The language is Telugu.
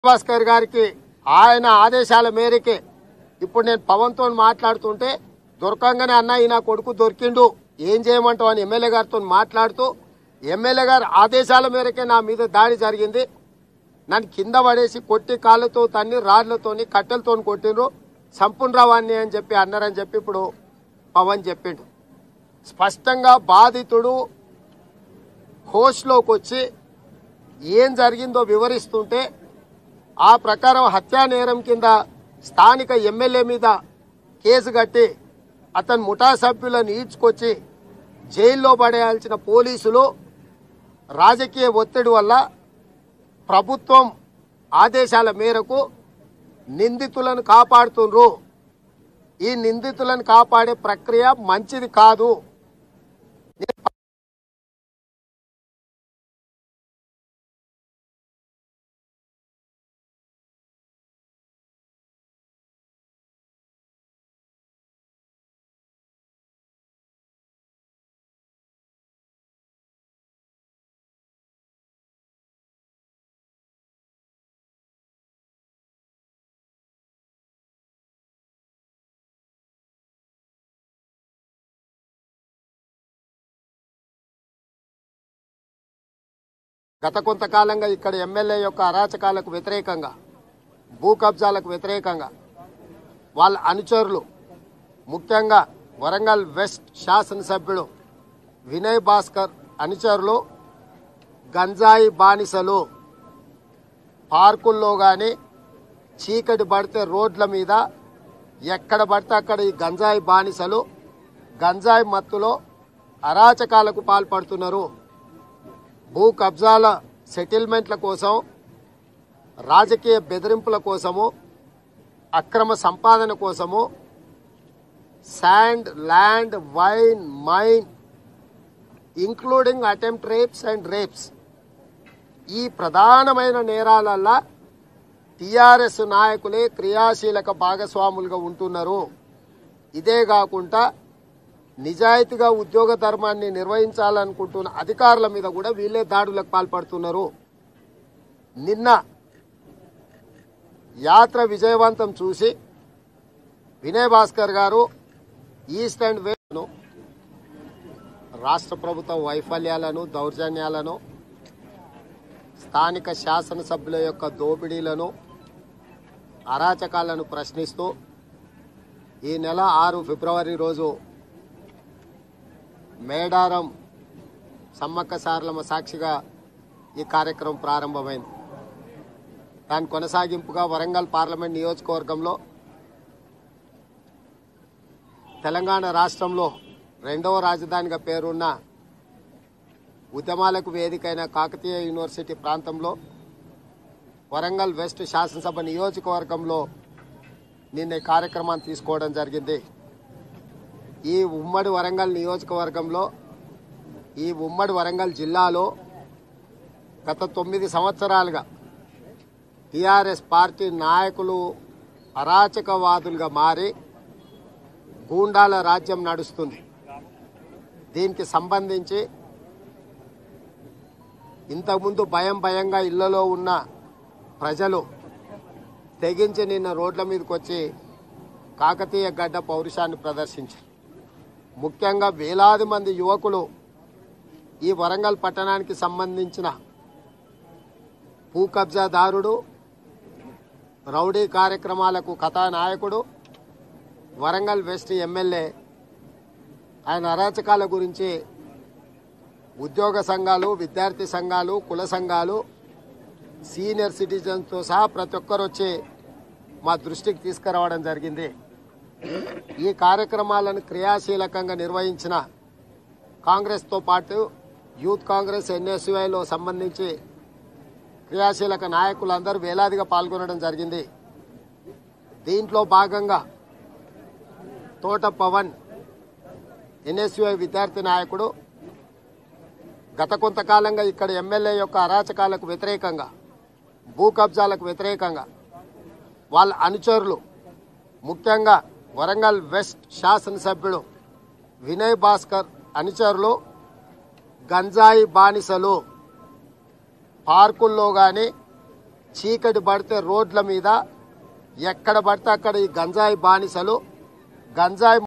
భాస్కర్ గారికి ఆయన ఆదేశాల మేరకే ఇప్పుడు నేను పవన్తో మాట్లాడుతుంటే దొరకంగానే అన్న ఈ నా కొడుకు దొరికిండు ఏం చేయమంటావు అని ఎమ్మెల్యే గారితో మాట్లాడుతూ ఎమ్మెల్యే గారి ఆదేశాల మేరకే నా మీద దాడి జరిగింది నన్ను కింద పడేసి కొట్టి కాళ్ళతో తన్ని రాళ్లతోని కట్టెలతో కొట్టిండ్రు సంపుండ్రావాన్ని అని చెప్పి అన్నారని చెప్పి ఇప్పుడు పవన్ చెప్పిండు స్పష్టంగా బాధితుడు హోస్లోకి వచ్చి ఏం జరిగిందో వివరిస్తుంటే ఆ ప్రకారం హత్యా నేరం కింద స్థానిక ఎమ్మెల్యే మీద కేసు కట్టి అతని ముఠా సభ్యులను ఈడ్చుకొచ్చి జైల్లో పడేయాల్సిన పోలీసులు రాజకీయ ఒత్తిడి వల్ల ప్రభుత్వం ఆదేశాల మేరకు నిందితులను కాపాడుతుండ్రు ఈ నిందితులను కాపాడే ప్రక్రియ మంచిది కాదు గత కొంతకాలంగా ఇక్కడ ఎమ్మెల్యే యొక్క అరాచకాలకు వ్యతిరేకంగా భూ కబ్జాలకు వ్యతిరేకంగా వాళ్ళ అనుచరులు ముఖ్యంగా వరంగల్ వెస్ట్ శాసనసభ్యుడు వినయ్ భాస్కర్ అనుచరులు గంజాయి బానిసలు పార్కుల్లో కానీ చీకటి పడితే రోడ్ల మీద ఎక్కడ పడితే అక్కడ ఈ గంజాయి బానిసలు గంజాయి మత్తులో అరాచకాలకు పాల్పడుతున్నారు భూ కబ్జాల సెటిల్మెంట్ల కోసం రాజకీయ బెదిరింపుల కోసము అక్రమ సంపాదన కోసము sand land wine mine including attempt rapes and rapes ఈ ప్రధానమైన నేరాలల్లా టిఆర్ఎస్ నాయకులే క్రియాశీలక భాగస్వాములుగా ఉంటున్నారు ఇదే కాకుండా నిజాయితీగా ఉద్యోగ ధర్మాన్ని నిర్వహించాలనుకుంటున్న అధికారుల మీద కూడా వీళ్ళే దాడులకు పాల్పడుతున్నారు నిన్న యాత్ర విజయవంతం చూసి వినయ్ భాస్కర్ గారు ఈస్ట్ అండ్ వెస్ట్ను రాష్ట్ర ప్రభుత్వ వైఫల్యాలను దౌర్జన్యాలను స్థానిక శాసనసభ్యుల యొక్క దోపిడీలను అరాచకాలను ప్రశ్నిస్తూ ఈ నెల ఆరు ఫిబ్రవరి రోజు మేడారం సమ్మక్క సారలమ్మ సాక్షిగా ఈ కార్యక్రమం ప్రారంభమైంది దాని కొనసాగింపుగా వరంగల్ పార్లమెంట్ నియోజకవర్గంలో తెలంగాణ రాష్ట్రంలో రెండవ రాజధానిగా పేరున్న ఉద్యమాలకు వేదికైన కాకతీయ యూనివర్సిటీ ప్రాంతంలో వరంగల్ వెస్ట్ శాసనసభ నియోజకవర్గంలో నిన్న ఈ కార్యక్రమాన్ని తీసుకోవడం జరిగింది ఈ ఉమ్మడి వరంగల్ నియోజకవర్గంలో ఈ ఉమ్మడి వరంగల్ జిల్లాలో గత తొమ్మిది సంవత్సరాలుగా టిఆర్ఎస్ పార్టీ నాయకులు అరాచకవాదులుగా మారి గూండాల రాజ్యం నడుస్తుంది దీనికి సంబంధించి ఇంతకుముందు భయం భయంగా ఇళ్లలో ఉన్న ప్రజలు తెగించి నిన్న రోడ్ల మీదకి వచ్చి కాకతీయ గడ్డ పౌరుషాన్ని ప్రదర్శించారు ముఖ్యంగా వేలాది మంది యువకులు ఈ వరంగల్ పట్టణానికి సంబంధించిన భూ కబ్జాదారుడు రౌడీ కార్యక్రమాలకు కథానాయకుడు వరంగల్ వెస్ట్ ఎమ్మెల్యే ఆయన అరాచకాల గురించి ఉద్యోగ సంఘాలు విద్యార్థి సంఘాలు కుల సంఘాలు సీనియర్ సిటిజన్స్తో సహా ప్రతి ఒక్కరు వచ్చి మా దృష్టికి తీసుకురావడం జరిగింది ఈ కార్యక్రమాలను క్రియాశీలకంగా నిర్వహించిన కాంగ్రెస్తో పాటు యూత్ కాంగ్రెస్ ఎన్ఎస్యుఐలో సంబంధించి క్రియాశీలక నాయకులందరూ వేలాదిగా పాల్గొనడం జరిగింది దీంట్లో భాగంగా తోట పవన్ ఎన్ఎస్యుఐ విద్యార్థి నాయకుడు గత కొంతకాలంగా ఇక్కడ ఎమ్మెల్యే యొక్క అరాచకాలకు వ్యతిరేకంగా భూ కబ్జాలకు వ్యతిరేకంగా వాళ్ళ అనుచరులు ముఖ్యంగా వరంగల్ వెస్ట్ శాసనసభ్యుడు వినయ్ భాస్కర్ అనుచరులు గంజాయి బానిసలు పార్కుల్లో కానీ చీకటి పడితే రోడ్ల మీద ఎక్కడ పడితే అక్కడ ఈ గంజాయి బానిసలు గంజాయి